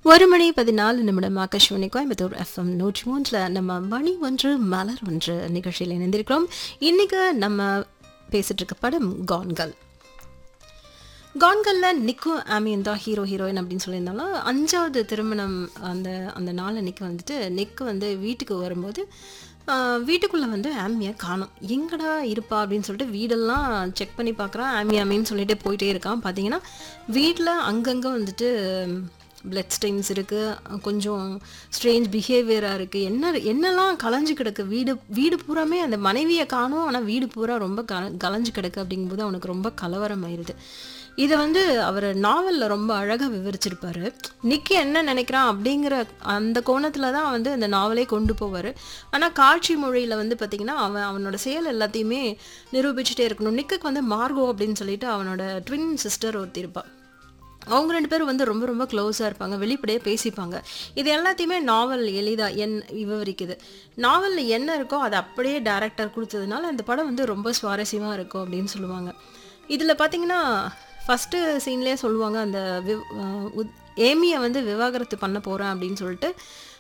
ஒரு மணி பதினாலு நிமிடம் ஆகாஷ்வாணி கோயம்புத்தூர் எஃப்எம் நூற்றி மூன்றில் நம்ம மணி ஒன்று மலர் ஒன்று நிகழ்ச்சியில் இணைந்திருக்கிறோம் இன்னைக்கு நம்ம பேசிட்டு இருக்க படம் கான்கள் கான்கல்ல நிக்கு ஆமியன் தான் ஹீரோ ஹீரோயின் அப்படின்னு சொல்லியிருந்தாலும் அஞ்சாவது திருமணம் அந்த அந்த நாள் அன்னைக்கு வந்துட்டு நிக்கு வந்து வீட்டுக்கு வரும்போது ஆஹ், வீட்டுக்குள்ள வந்து ஆமியை காணும் எங்கடா இருப்பா அப்படின்னு சொல்லிட்டு வீடெல்லாம் செக் பண்ணி பார்க்குறான் ஆமி ஆமின்னு சொல்லிட்டு போயிட்டே இருக்கான் பார்த்தீங்கன்னா வீட்டில் அங்கங்கே வந்துட்டு பிளட் ஸ்டெயின்ஸ் இருக்குது கொஞ்சம் ஸ்ட்ரேஞ்ச் பிஹேவியராக இருக்குது என்ன என்னெல்லாம் கலைஞ்சு கிடக்கு வீடு வீடு பூராமே அந்த மனைவியை காணும் ஆனால் வீடு பூரா ரொம்ப கல கலைஞ்சு கிடக்கு அப்படிங்கும்போது அவனுக்கு ரொம்ப கலவரம் ஆயிடுது இதை வந்து அவர் நாவலில் ரொம்ப அழகாக விவரிச்சிருப்பாரு நிக்கி என்ன நினைக்கிறான் அப்படிங்கிற அந்த கோணத்தில் தான் வந்து அந்த நாவலே கொண்டு போவார் ஆனால் காட்சி மொழியில் வந்து பார்த்திங்கன்னா அவன் அவனோட செயல் எல்லாத்தையுமே நிரூபிச்சுட்டே இருக்கணும் நிக்குக்கு வந்து மார்கோ அப்படின்னு சொல்லிட்டு அவனோட ட்வின் சிஸ்டர் ஒருத்தி இருப்பாள் அவங்க ரெண்டு பேரும் வந்து ரொம்ப ரொம்ப க்ளோஸாக இருப்பாங்க வெளிப்படையாக பேசிப்பாங்க இது எல்லாத்தையுமே நாவல் எளிதாக என் விவரிக்குது நாவலில் என்ன இருக்கோ அதை அப்படியே டேரக்டர் கொடுத்ததுனால அந்த படம் வந்து ரொம்ப சுவாரஸ்யமாக இருக்கும் அப்படின்னு சொல்லுவாங்க இதில் பார்த்தீங்கன்னா ஃபஸ்ட்டு சீன்லேயே சொல்லுவாங்க அந்த விவ் அஹ் உத்- ஏமியை வந்து விவாகரத்து பண்ண போகிறேன் அப்படின்னு சொல்லிட்டு